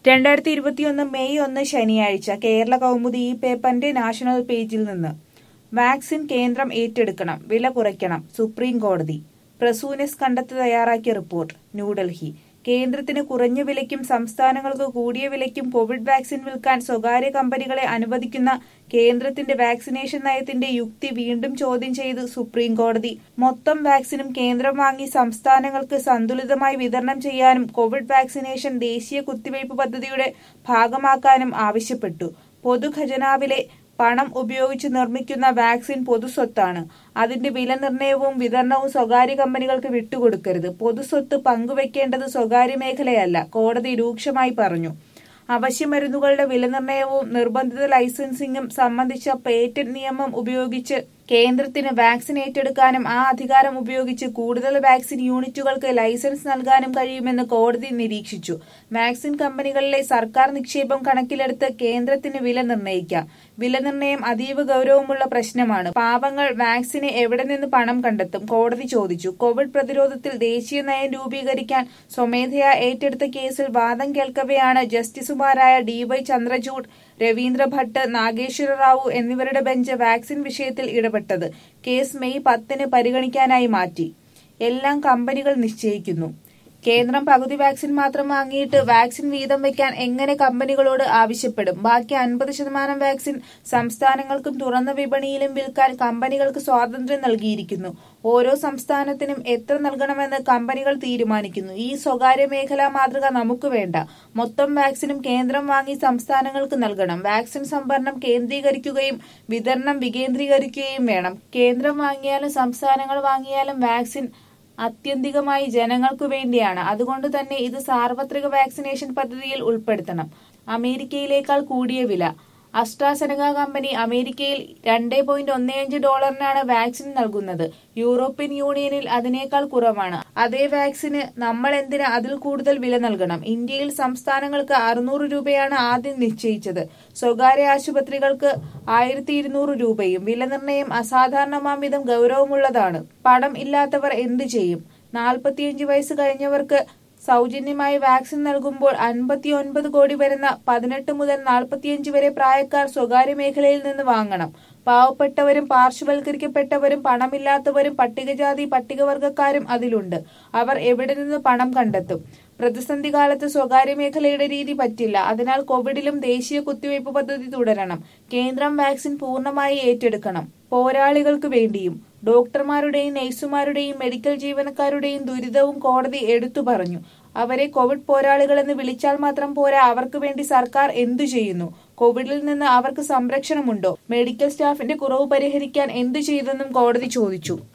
രണ്ടായിരത്തി ഇരുപത്തിയൊന്ന് മെയ് ഒന്ന് ശനിയാഴ്ച കേരള കൗമുദി ഈ പേപ്പറിന്റെ നാഷണൽ പേജിൽ നിന്ന് വാക്സിൻ കേന്ദ്രം ഏറ്റെടുക്കണം വില കുറയ്ക്കണം സുപ്രീം കോടതി പ്രസൂനെസ് കണ്ടെത്തി തയ്യാറാക്കിയ റിപ്പോർട്ട് ന്യൂഡൽഹി കേന്ദ്രത്തിന് കുറഞ്ഞ വിലയ്ക്കും സംസ്ഥാനങ്ങൾക്ക് കൂടിയ വിലയ്ക്കും കോവിഡ് വാക്സിൻ വിൽക്കാൻ സ്വകാര്യ കമ്പനികളെ അനുവദിക്കുന്ന കേന്ദ്രത്തിന്റെ വാക്സിനേഷൻ നയത്തിന്റെ യുക്തി വീണ്ടും ചോദ്യം ചെയ്ത് സുപ്രീം കോടതി മൊത്തം വാക്സിനും കേന്ദ്രം വാങ്ങി സംസ്ഥാനങ്ങൾക്ക് സന്തുലിതമായി വിതരണം ചെയ്യാനും കോവിഡ് വാക്സിനേഷൻ ദേശീയ കുത്തിവയ്പ് പദ്ധതിയുടെ ഭാഗമാക്കാനും ആവശ്യപ്പെട്ടു പൊതുഖജനാവിലെ പണം ഉപയോഗിച്ച് നിർമ്മിക്കുന്ന വാക്സിൻ പൊതുസ്വത്താണ് അതിന്റെ വില നിർണ്ണയവും വിതരണവും സ്വകാര്യ കമ്പനികൾക്ക് വിട്ടുകൊടുക്കരുത് പൊതുസ്വത്ത് പങ്കുവെക്കേണ്ടത് സ്വകാര്യ മേഖലയല്ല കോടതി രൂക്ഷമായി പറഞ്ഞു അവശ്യമരുന്നുകളുടെ വിലനിർണ്ണയവും നിർബന്ധിത ലൈസൻസിംഗും സംബന്ധിച്ച പേറ്റന്റ് നിയമം ഉപയോഗിച്ച് കേന്ദ്രത്തിന് വാക്സിൻ ഏറ്റെടുക്കാനും ആ അധികാരം ഉപയോഗിച്ച് കൂടുതൽ വാക്സിൻ യൂണിറ്റുകൾക്ക് ലൈസൻസ് നൽകാനും കഴിയുമെന്ന് കോടതി നിരീക്ഷിച്ചു വാക്സിൻ കമ്പനികളിലെ സർക്കാർ നിക്ഷേപം കണക്കിലെടുത്ത് കേന്ദ്രത്തിന് വില നിർണ്ണയിക്കാം വിലനിർണ്ണയം അതീവ ഗൗരവമുള്ള പ്രശ്നമാണ് പാവങ്ങൾ വാക്സിന് എവിടെ നിന്ന് പണം കണ്ടെത്തും കോടതി ചോദിച്ചു കോവിഡ് പ്രതിരോധത്തിൽ ദേശീയ നയം രൂപീകരിക്കാൻ സ്വമേധയാ ഏറ്റെടുത്ത കേസിൽ വാദം കേൾക്കവെയാണ് ജസ്റ്റിസുമാരായ ഡി വൈ ചന്ദ്രചൂഡ് രവീന്ദ്ര ഭട്ട് നാഗേശ്വര റാവു എന്നിവരുടെ ബെഞ്ച് വാക്സിൻ വിഷയത്തിൽ ഇടപെട്ടത് കേസ് മെയ് പത്തിന് പരിഗണിക്കാനായി മാറ്റി എല്ലാം കമ്പനികൾ നിശ്ചയിക്കുന്നു കേന്ദ്രം പകുതി വാക്സിൻ മാത്രം വാങ്ങിയിട്ട് വാക്സിൻ വീതം വെക്കാൻ എങ്ങനെ കമ്പനികളോട് ആവശ്യപ്പെടും ബാക്കി അൻപത് ശതമാനം വാക്സിൻ സംസ്ഥാനങ്ങൾക്കും തുറന്ന വിപണിയിലും വിൽക്കാൻ കമ്പനികൾക്ക് സ്വാതന്ത്ര്യം നൽകിയിരിക്കുന്നു ഓരോ സംസ്ഥാനത്തിനും എത്ര നൽകണമെന്ന് കമ്പനികൾ തീരുമാനിക്കുന്നു ഈ സ്വകാര്യ മേഖലാ മാതൃക നമുക്ക് വേണ്ട മൊത്തം വാക്സിനും കേന്ദ്രം വാങ്ങി സംസ്ഥാനങ്ങൾക്ക് നൽകണം വാക്സിൻ സംഭരണം കേന്ദ്രീകരിക്കുകയും വിതരണം വികേന്ദ്രീകരിക്കുകയും വേണം കേന്ദ്രം വാങ്ങിയാലും സംസ്ഥാനങ്ങൾ വാങ്ങിയാലും വാക്സിൻ ആത്യന്തികമായി ജനങ്ങൾക്കു വേണ്ടിയാണ് അതുകൊണ്ട് തന്നെ ഇത് സാർവത്രിക വാക്സിനേഷൻ പദ്ധതിയിൽ ഉൾപ്പെടുത്തണം അമേരിക്കയിലേക്കാൾ കൂടിയ വില അസ്ട്രാസെനക കമ്പനി അമേരിക്കയിൽ രണ്ട് പോയിന്റ് ഒന്നേയഞ്ച് ഡോളറിനാണ് വാക്സിൻ നൽകുന്നത് യൂറോപ്യൻ യൂണിയനിൽ അതിനേക്കാൾ കുറവാണ് അതേ വാക്സിന് നമ്മൾ എന്തിന് അതിൽ കൂടുതൽ വില നൽകണം ഇന്ത്യയിൽ സംസ്ഥാനങ്ങൾക്ക് അറുന്നൂറ് രൂപയാണ് ആദ്യം നിശ്ചയിച്ചത് സ്വകാര്യ ആശുപത്രികൾക്ക് ആയിരത്തി ഇരുന്നൂറ് രൂപയും വിലനിർണ്ണയം അസാധാരണമാം വിധം ഗൗരവമുള്ളതാണ് പണം ഇല്ലാത്തവർ എന്തു ചെയ്യും നാൽപ്പത്തിയഞ്ച് വയസ്സ് കഴിഞ്ഞവർക്ക് സൗജന്യമായി വാക്സിൻ നൽകുമ്പോൾ അൻപത്തിയൊൻപത് കോടി വരുന്ന പതിനെട്ട് മുതൽ നാൽപ്പത്തിയഞ്ച് വരെ പ്രായക്കാർ സ്വകാര്യ മേഖലയിൽ നിന്ന് വാങ്ങണം പാവപ്പെട്ടവരും പാർശ്വവൽക്കരിക്കപ്പെട്ടവരും പണമില്ലാത്തവരും പട്ടികജാതി പട്ടികവർഗക്കാരും അതിലുണ്ട് അവർ എവിടെ നിന്ന് പണം കണ്ടെത്തും പ്രതിസന്ധി കാലത്ത് സ്വകാര്യ മേഖലയുടെ രീതി പറ്റില്ല അതിനാൽ കോവിഡിലും ദേശീയ കുത്തിവയ്പ് പദ്ധതി തുടരണം കേന്ദ്രം വാക്സിൻ പൂർണ്ണമായി ഏറ്റെടുക്കണം പോരാളികൾക്ക് വേണ്ടിയും ഡോക്ടർമാരുടെയും നഴ്സുമാരുടെയും മെഡിക്കൽ ജീവനക്കാരുടെയും ദുരിതവും കോടതി എടുത്തു പറഞ്ഞു അവരെ കോവിഡ് പോരാളികളെന്ന് വിളിച്ചാൽ മാത്രം പോരാ അവർക്ക് വേണ്ടി സർക്കാർ എന്തു ചെയ്യുന്നു കോവിഡിൽ നിന്ന് അവർക്ക് സംരക്ഷണമുണ്ടോ മെഡിക്കൽ സ്റ്റാഫിന്റെ കുറവ് പരിഹരിക്കാൻ എന്തു ചെയ്തെന്നും കോടതി ചോദിച്ചു